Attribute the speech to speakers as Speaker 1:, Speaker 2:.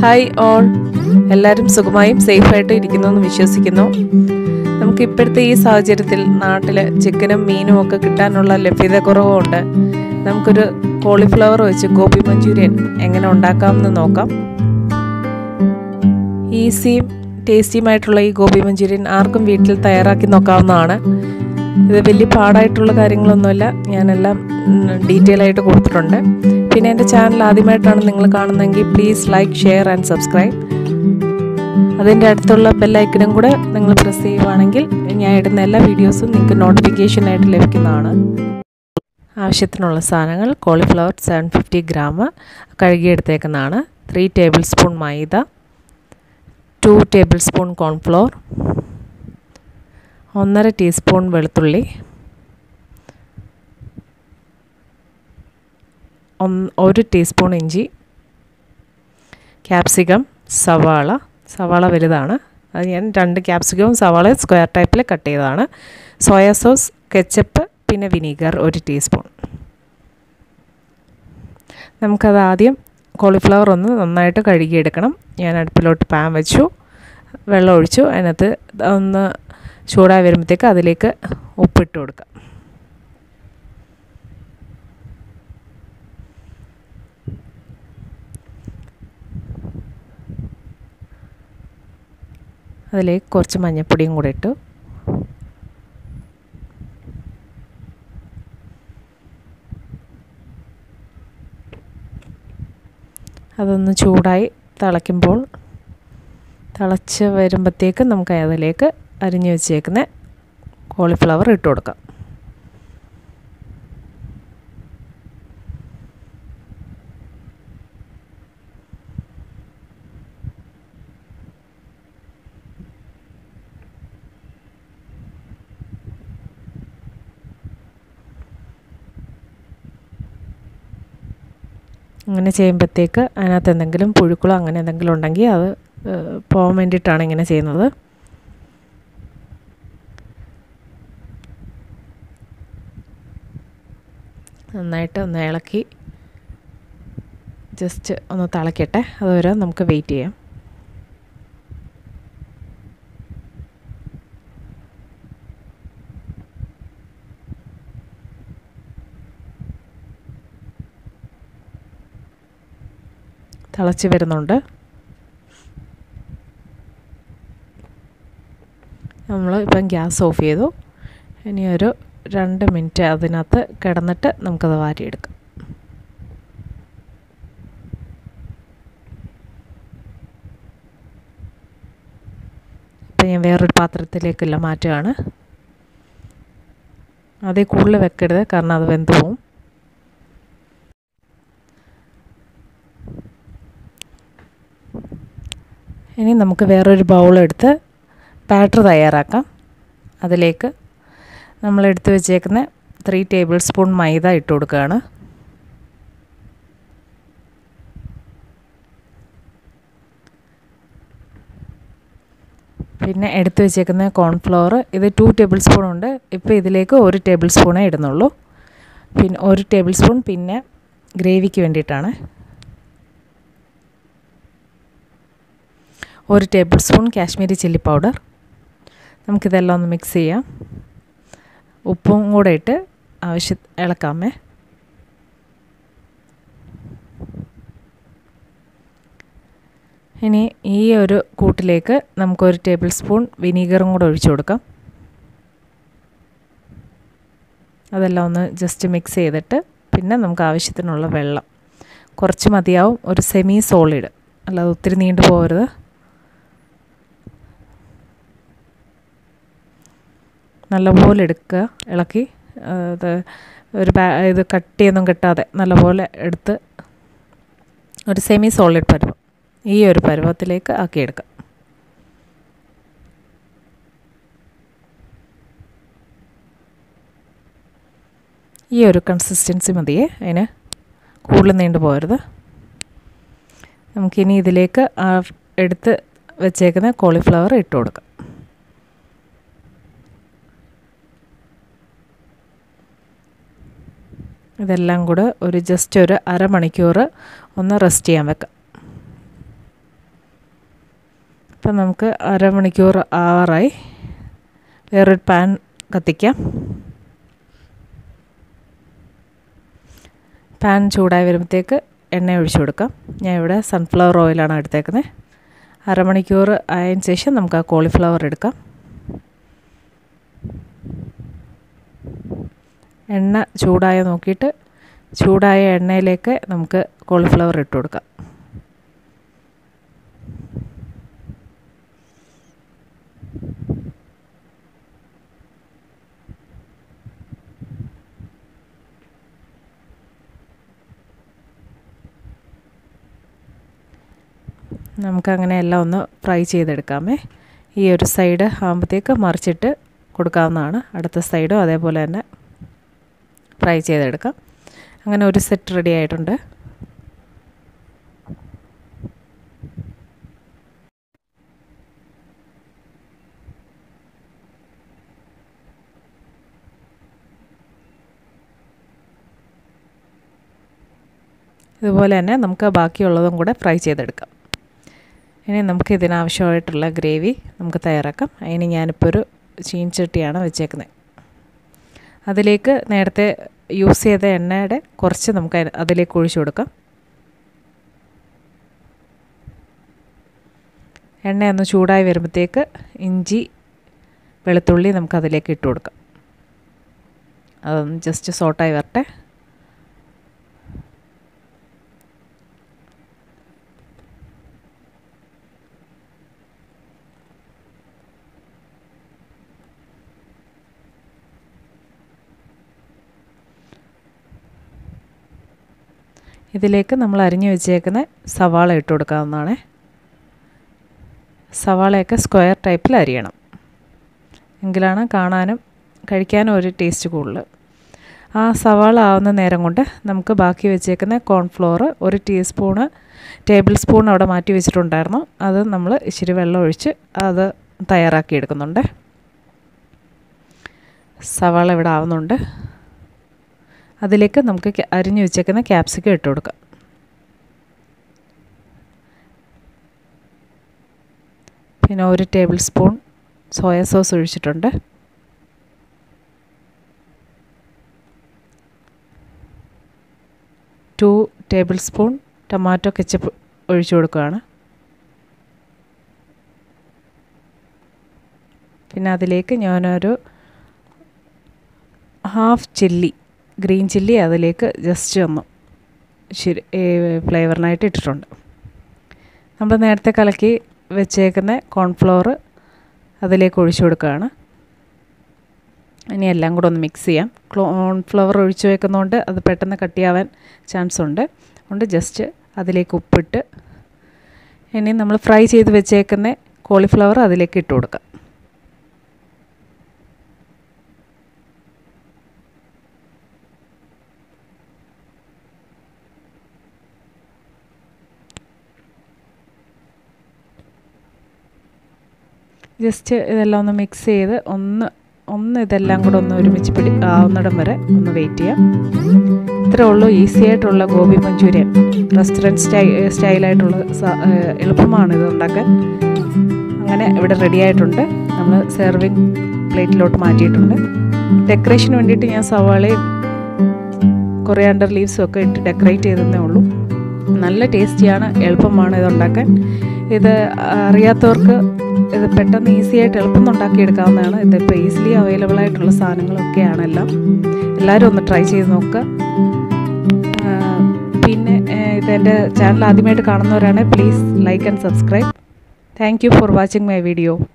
Speaker 1: hi all എല്ലാവരും സുഖമായും സേഫായിട്ടും ഇരിക്കുന്നു എന്ന് വിശ്വസിക്കുന്നു നമുക്ക് ഇപ്പോഴത്തെ ഈ സാഹചര്യത്തിൽ നാട്ടിൽ ചിക്കനും മീനും ഒക്കെ കിട്ടാനുള്ള ലഭ്യത കുറവുണ്ട് നമുക്കൊരു കോളിഫ്ലവർ വെച്ച് ഗോപി മഞ്ചൂരിയൻ എങ്ങനെ ഉണ്ടാക്കാമെന്ന് നോക്കാം ഈസിയും ടേസ്റ്റിയുമായിട്ടുള്ള ഈ ഗോപി മഞ്ചൂരിയൻ ആർക്കും വീട്ടിൽ തയ്യാറാക്കി നോക്കാവുന്നതാണ് ഇത് വലിയ പാടായിട്ടുള്ള കാര്യങ്ങളൊന്നുമില്ല ഞാനെല്ലാം ഡീറ്റെയിൽ ആയിട്ട് കൊടുത്തിട്ടുണ്ട് പിന്നെ എൻ്റെ ചാനൽ ആദ്യമായിട്ടാണ് നിങ്ങൾ കാണുന്നതെങ്കിൽ please like share and subscribe അതിൻ്റെ അടുത്തുള്ള ബെല്ലൈക്കനും കൂടെ നിങ്ങൾ പ്രസ് ചെയ്യുവാണെങ്കിൽ ഞാൻ ഇടുന്ന എല്ലാ വീഡിയോസും നിങ്ങൾക്ക് നോട്ടിഫിക്കേഷനായിട്ട് ലഭിക്കുന്നതാണ് ആവശ്യത്തിനുള്ള സാധനങ്ങൾ കോളിഫ്ലവർ സെവൻ ഫിഫ്റ്റി ഗ്രാം കഴുകിയെടുത്തേക്കുന്നതാണ് three tablespoon maida two tablespoon cornflour ഒന്നര ടീസ്പൂൺ വെളുത്തുള്ളി ഒരു ടീസ്പൂൺ ഇഞ്ചി ക്യാപ്സിക്കം സവാള സവാള വലുതാണ് അത് ഞാൻ രണ്ട് ക്യാപ്സിക്കവും സവാളയും സ്ക്വയർ ടൈപ്പിൽ കട്ട് ചെയ്തതാണ് സോയാ സോസ് കെച്ചപ്പ് പിന്നെ വിനീഗർ ഒരു ടീസ്പൂൺ നമുക്കത് ആദ്യം കോളിഫ്ലവർ ഒന്ന് നന്നായിട്ട് കഴുകിയെടുക്കണം ഞാൻ അടുപ്പിലോട്ട് പാൻ വെച്ചു വെള്ളം ഒഴിച്ചു അതിനകത്ത് ഒന്ന് ചൂടായി വരുമ്പോഴത്തേക്ക് അതിലേക്ക് ഉപ്പിട്ട് കൊടുക്കാം അതിലേക്ക് കുറച്ച് മഞ്ഞൾപ്പൊടിയും കൂടെ ഇട്ടു അതൊന്ന് ചൂടായി തിളയ്ക്കുമ്പോൾ തിളച്ച് വരുമ്പോഴത്തേക്ക് നമുക്ക് അതിലേക്ക് അരിഞ്ഞു വെച്ചേക്കുന്ന കോളിഫ്ലവർ ഇട്ട് കൊടുക്കാം അങ്ങനെ ചെയ്യുമ്പോഴത്തേക്ക് അതിനകത്ത് എന്തെങ്കിലും പുഴുക്കളോ അങ്ങനെ എന്തെങ്കിലും ഉണ്ടെങ്കിൽ അത് പോകാൻ വേണ്ടിയിട്ടാണ് ഇങ്ങനെ ചെയ്യുന്നത് നന്നായിട്ട് ഒന്ന് ഇളക്കി ജസ്റ്റ് ഒന്ന് തിളയ്ക്കട്ടെ അതുവരെ നമുക്ക് വെയിറ്റ് ചെയ്യാം തിളച്ച് വരുന്നുണ്ട് നമ്മൾ ഇപ്പം ഗ്യാസ് ഓഫ് ചെയ്തു ഇനി ഒരു രണ്ട് മിനിറ്റ് അതിനകത്ത് കിടന്നിട്ട് നമുക്കത് വാരിയെടുക്കാം ഇപ്പം ഞാൻ വേറൊരു പാത്രത്തിലേക്കെല്ലാം മാറ്റുകയാണ് അതിൽ കൂടുതൽ വെക്കരുത് കാരണം അത് വെന്ത് പോവും ഇനി നമുക്ക് വേറൊരു ബൗളെടുത്ത് ബാറ്റർ തയ്യാറാക്കാം അതിലേക്ക് നമ്മൾ എടുത്തു വെച്ചേക്കുന്ന ത്രീ ടേബിൾ സ്പൂൺ മൈദ ഇട്ട് കൊടുക്കുകയാണ് പിന്നെ എടുത്തു വെച്ചേക്കുന്ന കോൺഫ്ലവർ ഇത് ടു ടേബിൾ സ്പൂൺ ഉണ്ട് ഇപ്പോൾ ഇതിലേക്ക് ഒരു ടേബിൾ സ്പൂണേ ഇടുന്നുള്ളൂ പിന്നെ ഒരു ടേബിൾ സ്പൂൺ പിന്നെ ഗ്രേവിക്ക് വേണ്ടിയിട്ടാണ് ഒരു tablespoon Kashmiri chilli powder നമുക്കിതെല്ലാം ഒന്ന് മിക്സ് ചെയ്യാം ഉപ്പും കൂടെ ഇട്ട് ആവശ്യ ഇളക്കാമേ ഇനി ഈ ഒരു കൂട്ടിലേക്ക് നമുക്കൊരു ടേബിൾ സ്പൂൺ വിനീഗറും കൂടെ ഒഴിച്ചു കൊടുക്കാം അതെല്ലാം ഒന്ന് ജസ്റ്റ് മിക്സ് ചെയ്തിട്ട് പിന്നെ നമുക്ക് ആവശ്യത്തിനുള്ള വെള്ളം കുറച്ച് മതിയാവും ഒരു സെമി സോളിഡ് അല്ലാതെ ഒത്തിരി നീണ്ടു പോകരുത് നല്ലപോലെ എടുക്കുക ഇളക്കി അത് ഒരു ഇത് കട്ടിയൊന്നും കെട്ടാതെ നല്ലപോലെ എടുത്ത് ഒരു സെമി സോളിഡ് പരുവം ഈ ഒരു പരുവത്തിലേക്ക് ആക്കിയെടുക്കാം ഈ ഒരു കൺസിസ്റ്റൻസി മതിയേ അതിന് കൂടുതൽ നീണ്ടു പോകരുത് നമുക്കിനി ഇതിലേക്ക് ആ എടുത്ത് വെച്ചേക്കുന്ന കോളിഫ്ലവർ ഇട്ട് കൊടുക്കാം ഇതെല്ലാം കൂടെ ഒരു ജസ്റ്റ് ഒരു അരമണിക്കൂർ ഒന്ന് റെസ്റ്റ് ചെയ്യാൻ വെക്കാം ഇപ്പം നമുക്ക് അരമണിക്കൂർ ആവാറായി വേറൊരു പാൻ കത്തിക്കാം പാൻ ചൂടായി വരുമ്പോഴത്തേക്ക് എണ്ണ ഒഴിച്ചു കൊടുക്കാം ഞാൻ ഇവിടെ സൺഫ്ലവർ ഓയിലാണ് എടുത്തേക്കുന്നത് അരമണിക്കൂർ ആയതിനു ശേഷം നമുക്ക് ആ കോളിഫ്ലവർ എടുക്കാം എണ്ണ ചൂടായ നോക്കിയിട്ട് ചൂടായ എണ്ണയിലേക്ക് നമുക്ക് കോളിഫ്ലവർ ഇട്ട് കൊടുക്കാം നമുക്കങ്ങനെ എല്ലാം ഒന്ന് ഫ്രൈ ചെയ്തെടുക്കാമേ ഈ ഒരു സൈഡ് ആകുമ്പോഴത്തേക്ക് മറിച്ചിട്ട് കൊടുക്കാവുന്നതാണ് അടുത്ത സൈഡും അതേപോലെ തന്നെ ഫ്രൈ ചെയ്തെടുക്കാം അങ്ങനെ ഒരു സെറ്റ് റെഡി ആയിട്ടുണ്ട് ഇതുപോലെ തന്നെ നമുക്ക് ബാക്കിയുള്ളതും കൂടെ ഫ്രൈ ചെയ്തെടുക്കാം ഇനി നമുക്ക് ഇതിനാവശ്യമായിട്ടുള്ള ഗ്രേവി നമുക്ക് തയ്യാറാക്കാം അതിന് ഞാനിപ്പോൾ ഒരു ചീൻചട്ടിയാണ് വെച്ചേക്കുന്നത് അതിലേക്ക് നേരത്തെ യൂസ് ചെയ്ത എണ്ണയുടെ കുറച്ച് നമുക്ക് അതിലേക്ക് ഒഴിച്ചു കൊടുക്കാം എണ്ണ ഒന്ന് ചൂടായി വരുമ്പോഴത്തേക്ക് ഇഞ്ചി വെളുത്തുള്ളി നമുക്ക് അതിലേക്ക് ഇട്ട് കൊടുക്കാം അതൊന്ന് ജസ്റ്റ് സോട്ടായി വരട്ടെ ഇതിലേക്ക് നമ്മൾ അരിഞ്ഞു വെച്ചേക്കുന്ന സവാള ഇട്ട് കൊടുക്കാവുന്നതാണ് സവാളയൊക്കെ സ്ക്വയർ ടൈപ്പിൽ അരിയണം എങ്കിലാണ് കാണാനും കഴിക്കാനും ഒരു ടേസ്റ്റ് കൂടുതൽ ആ സവാള ആവുന്ന നേരം കൊണ്ട് നമുക്ക് ബാക്കി വെച്ചേക്കുന്ന കോൺഫ്ലോർ ഒരു ടീസ്പൂണ് ടേബിൾ സ്പൂൺ അവിടെ മാറ്റി വെച്ചിട്ടുണ്ടായിരുന്നു അത് നമ്മൾ ഇച്ചിരി വെള്ളം ഒഴിച്ച് അത് തയ്യാറാക്കി എടുക്കുന്നുണ്ട് സവാള ഇവിടെ ആവുന്നുണ്ട് അതിലേക്ക് നമുക്ക് അരിഞ്ഞു വെച്ചേക്കുന്ന ക്യാപ്സിക്കം ഇട്ട് കൊടുക്കാം പിന്നെ ഒരു ടേബിൾ സ്പൂൺ സോയ സോസ് ഒഴിച്ചിട്ടുണ്ട് two tablespoon tomato ketchup ഒഴിച്ചു കൊടുക്കുകയാണ് പിന്നെ അതിലേക്ക് ഞാനൊരു ഹാഫ് ചില്ലി ഗ്രീൻ ചില്ലി അതിലേക്ക് ജസ്റ്റ് ഒന്ന് ശരി ഫ്ലേവറിനായിട്ട് ഇട്ടിട്ടുണ്ട് നമ്മൾ നേരത്തെ കലക്കി വെച്ചേക്കുന്ന കോൺഫ്ലോർ അതിലേക്ക് ഒഴിച്ചു കൊടുക്കുകയാണ് ഇനി എല്ലാം കൂടെ ഒന്ന് മിക്സ് ചെയ്യാം കോൺഫ്ലവർ ഒഴിച്ചു വെക്കുന്നതുകൊണ്ട് അത് പെട്ടെന്ന് കട്ടിയാവാൻ ചാൻസ് ഉണ്ട് അതുകൊണ്ട് ജസ്റ്റ് അതിലേക്ക് ഉപ്പിട്ട് ഇനി നമ്മൾ ഫ്രൈ ചെയ്ത് വെച്ചേക്കുന്ന കോളിഫ്ലവർ അതിലേക്ക് ഇട്ട് കൊടുക്കാം ജസ്റ്റ് ഇതെല്ലാം ഒന്ന് മിക്സ് ചെയ്ത് ഒന്ന് ഒന്ന് ഇതെല്ലാം കൂടെ ഒന്ന് ഒരുമിച്ച് പിടി ആവുന്നിടം വരെ ഒന്ന് വെയിറ്റ് ചെയ്യാം ഇത്രേ ഉള്ളൂ ഈസി ആയിട്ടുള്ള ഗോബി മഞ്ചൂരിയൻ റെസ്റ്റോറൻറ്റ് സ്റ്റൈ സ്റ്റൈലായിട്ടുള്ള എളുപ്പമാണ് ഇത് ഉണ്ടാക്കാൻ അങ്ങനെ ഇവിടെ റെഡി ആയിട്ടുണ്ട് നമ്മൾ സെർവിങ് പ്ലേറ്റിലോട്ട് മാറ്റിയിട്ടുണ്ട് ഡെക്കറേഷന് വേണ്ടിയിട്ട് ഞാൻ സവാളയും കൊറിയാണ്ടർ ലീവ്സും ഒക്കെ ഇട്ട് ഡെക്കറേറ്റ് ചെയ്തതേ ഉള്ളൂ നല്ല ടേസ്റ്റിയാണ് എളുപ്പമാണ് ഇത് ഉണ്ടാക്കാൻ ഇത് അറിയാത്തവർക്ക് ഇത് പെട്ടെന്ന് ഈസി ആയിട്ട് എളുപ്പം ഉണ്ടാക്കിയെടുക്കാവുന്നതാണ് ഇതിപ്പോൾ ഈസിലി അവൈലബിൾ ആയിട്ടുള്ള സാധനങ്ങളൊക്കെയാണ് എല്ലാം എല്ലാവരും ഒന്ന് ട്രൈ ചെയ്ത് നോക്കുക പിന്നെ ഇതെൻ്റെ ചാനൽ ആദ്യമായിട്ട് കാണുന്നവരാണ് please like and subscribe thank you for watching my video